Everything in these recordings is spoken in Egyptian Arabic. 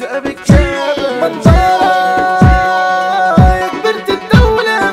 ذئاب الكابة منظرة يا كبرت الدولة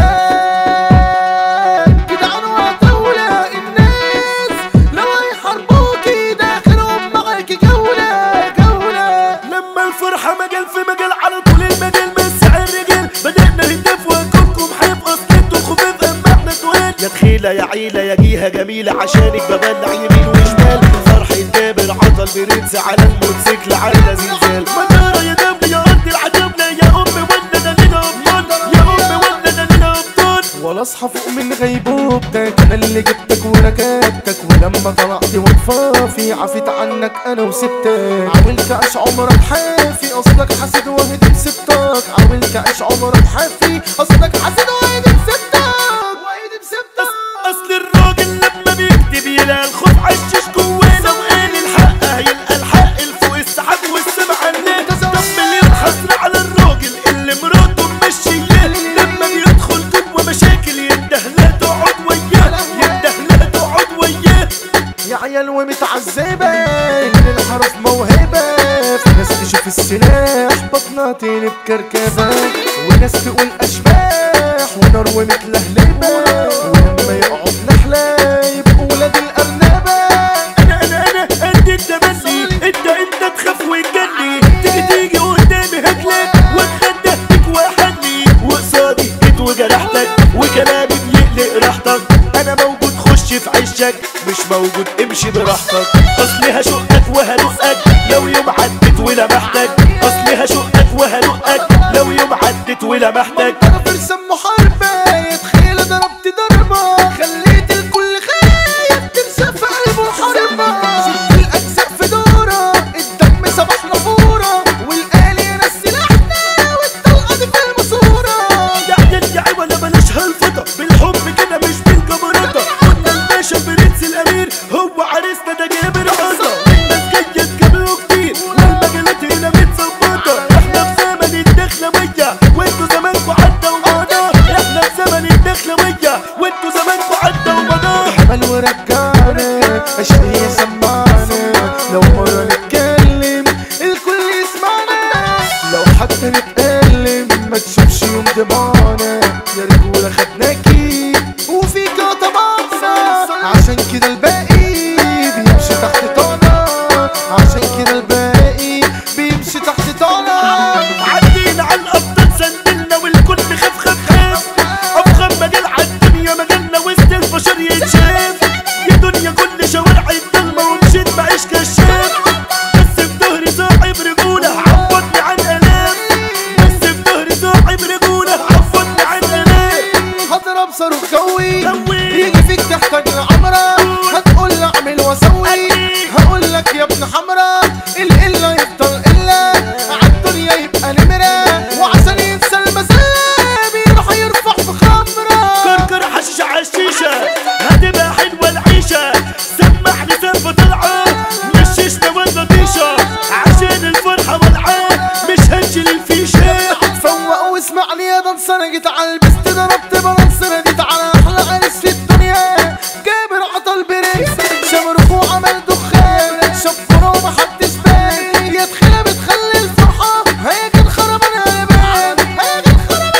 فرسان جدعان وعتاولة الناس لو هيحاربوكي داخلهم معاكي جولة جولة لما الفرحة مجال في مجال على طول المجال مسع الرجال بدأنا هتاف وكلكم هيبقى سكتوا خفيف اما احنا تقال يا تخيلة يا عيلة يا جيهة جميلة عشانك ببلع يمين وشمال فرح الجابر عطل برنس على الموتوسيكل على زلزال مدارة يا دم يا ارض العتبلة يا ام ولا ده لنا ابطال يا ام ولا ده لنا ابطال ولا اصحى فوق من غيبوبتك انا اللي جبتك وركبتك ولما طلعت وطفافي عفيت عنك انا وسبتك عاولت اعيش عمرك حافي اصلك حاسد وهدي سبتك عاولت اعيش عمرك حافي اصلك حاسد وهدي سبتك وهدي سبتك اصل الراجل لما بيكتب يلاقي الخوف عشش جوانا وقال الحق هيلقى الحق الفوق السحاب والسمع الناس طب مليون حسرة على الراجل اللي مراته مشياه لما بيدخل جوه مشاكل ينده لا تقعد وياه ينده لا تقعد وياه يا عيال ومتعذبة اللي الحرف موهبة في ناس تشوف السلاح بطنها تقلب كركبة وناس تقول أشباح ونار ومتلهلبة ولما يقعد نحلة يبقوا ولاد الأرنبة انا انا انا قد التمني انت انت تخاف وتجني تيجي تيجي قدامي هجلك واتخدى بيك واحدني وقصادي جيت وجرحتك وكلامي بيقلق راحتك انا موجود خش في عشك مش موجود امشي براحتك اصلي هشقك وهدقك لو يوم عدت ولمحتك اصلي هشقك وهدقك لو يوم عدت ولمحتك أنا فرسان محاربة يتخيل ضربت ضربة خليت الكل خايف تنسى في قلبه الحربة شلت الأجزاء في دورة الدم صباح نافورة والآلي ناس سلاحنا والطلقة دي في الماسورة يا يدعي ولا بلاش هالفضة بالحب كده مش بالجبروتة قلنا الباشا برنس الامير هو عريسنا ده جابر عظة الناس جاية تجيبله كتير والمجالات هنا متظبطة احنا في زمن الدخلة ويا وانتوا زمانكوا عدى ومضى احنا في زمن الدخلة ويا وانتوا زمانكوا عدى ومضى حمل ورجعنا اشقية سمعنا لو مرة نتكلم الكل يسمعنا لو حتى نتألم ما تشوفش يوم دمعنا يا رجولة خدناكي وفيك طبعنا عشان كده الباقي بيمشي تحت طانا عشان كده الباقي بيمشي تحت طانا عدينا على الابطال سندلنا والكل خاف خاف خاف افخم مجال عالدنيا مجالنا وسط البشر يتشاف يا دنيا كل شوارع الضلمه ومشيت بعيش كشاف بس في ظهري صاحب رجوله عوضني عن الام بس في ظهري صاحب رجوله عوضني عن الام هضرب صاروخ جوي جوي. يجي فيك تحتاج لعمرة هتقول لي اعمل واسوي هقول لك يا ابن حمرا القلة يفضل قلة عالدنيا يبقى نمرة وعشان ينسى المسام يروح يرفع في خمرة كركر حشيشه عالشيشه هتبقى حلوه العيشه سمعني سالفه طالعه مشيشنا ولا طيشه عشان الفرحه والعاه مش هنشيل الفيشه فوق واسمعني يا دنس انا جيت على البست ضربت بالانس نديت على احلى عريس في الدنيا جابر عطل بريس شمرخ وعمل دخان شفره ومحدش بان يا تخيله بتخلي الفرحه هي كان خرب انا قلبان هي كان خرب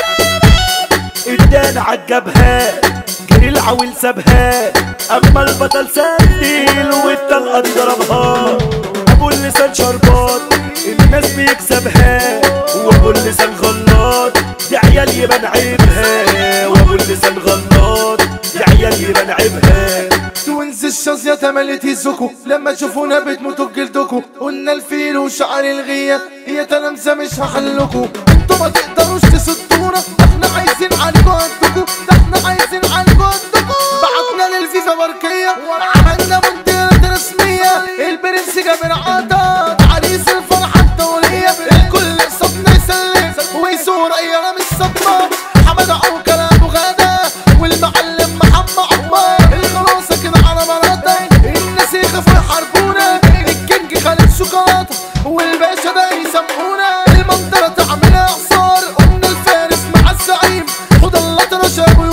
ادانا عالجبهات جري العويل سابها اما البطل سندل والطلقه دي ضربها ابو اللسان شربات الناس بيكسبها وابو اللسان غلط دي عيال يبان عيبها وابو اللسان غلط دي عيال يبان عيبها توينز الشاذية تملت يزكوا لما تشوفونا بتموتوا بجلدكوا قلنا الفيل وشعر الغية هي تلامذة مش هحلكوا انتوا ما تقدروش تسدونا ده احنا عايزين عليكوا قدكوا ده احنا عايزين عليكوا قدكوا بعتنا للفيفا بركية عملنا منطقة رسمية البرنس جابر عطا عريس الفرحة الدولية الكل صدنا يسلم ويسور ايام الصدمة حمد عوكل ابو غدا والمعلم محمد عمار الخلاصة كده على مراتي الناس يخافوا يحاربونا الكينج خالد شوكولاتة والباشا ده يسمعونا المنطقة تعمل اعصار قلنا الفارس مع الزعيم خد الله ترشا ابو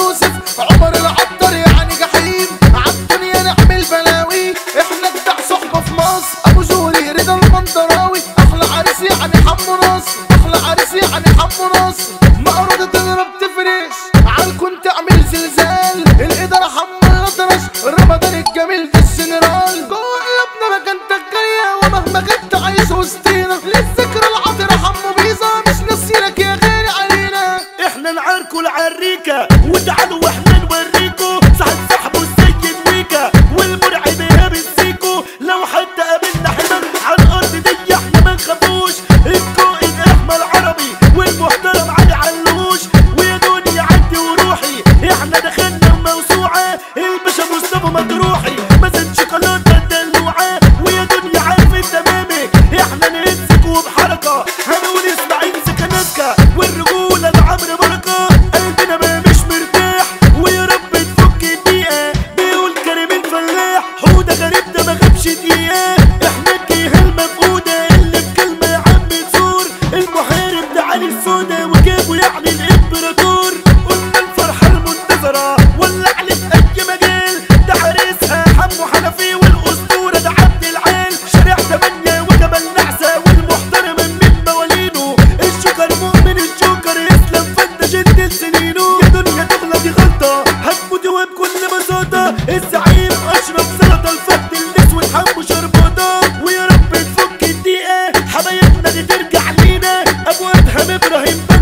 يعني حمو نصر معروضة تضرب تفرش عالكون تعمل زلزال الإدارة حمو الأطرش رمضان الجميل في السنرال جوه قلبنا مكانتك جاية ومهما كنت عايش وسطينا للذكرى العطرة حمو بيظة مش ناسينك يا غالي علينا احنا نعاركوا العريكة وتعالوا واحنا نوريكوا صاحب صاحبه السيد ويكا والمرعب ايهاب السيكو لو حتى قابلنا حمام على الارض دي احنا ما نخافوش القائد احمد عربي والمحترم علي علوش ويا دنيا عدي وروحي احنا دخلنا موسوعة الباشا مصطفى مطروحي مثلا شوكولاتة الدلوعة ويا دنيا عارف تمامك احنا نهزك وبحركة هنقول اسماعيل سكنتك والرجولة لعمرو بركة قلبنا ما مش مرتاح ويا رب تفك الدقيقة بيقول كريم الفلاح حودة غريب ده ما غابش دقيقة احنا الجهة المفقودة اللي بكلمة يا عم تزور المحارب ده علي السودا وجابه يعني الامبراطور قلنا الفرحة المنتظرة ولا علي في اي مجال ده حارسها حمو حنفي والاسطورة ده عبد العال شارع تمانية وجبل نعسة والمحترم من موالينه الشوكر مؤمن الجوكر يسلم فانت جد سنينه يا دنيا تغلى دي غلطة هتموت وبكل بساطة الزعيم اشرف سلطة الفت الاسود حمو شربطة ويا رب تفك الدقيقة حبايبنا دي ترجع لينا ابو ادهم ابراهيم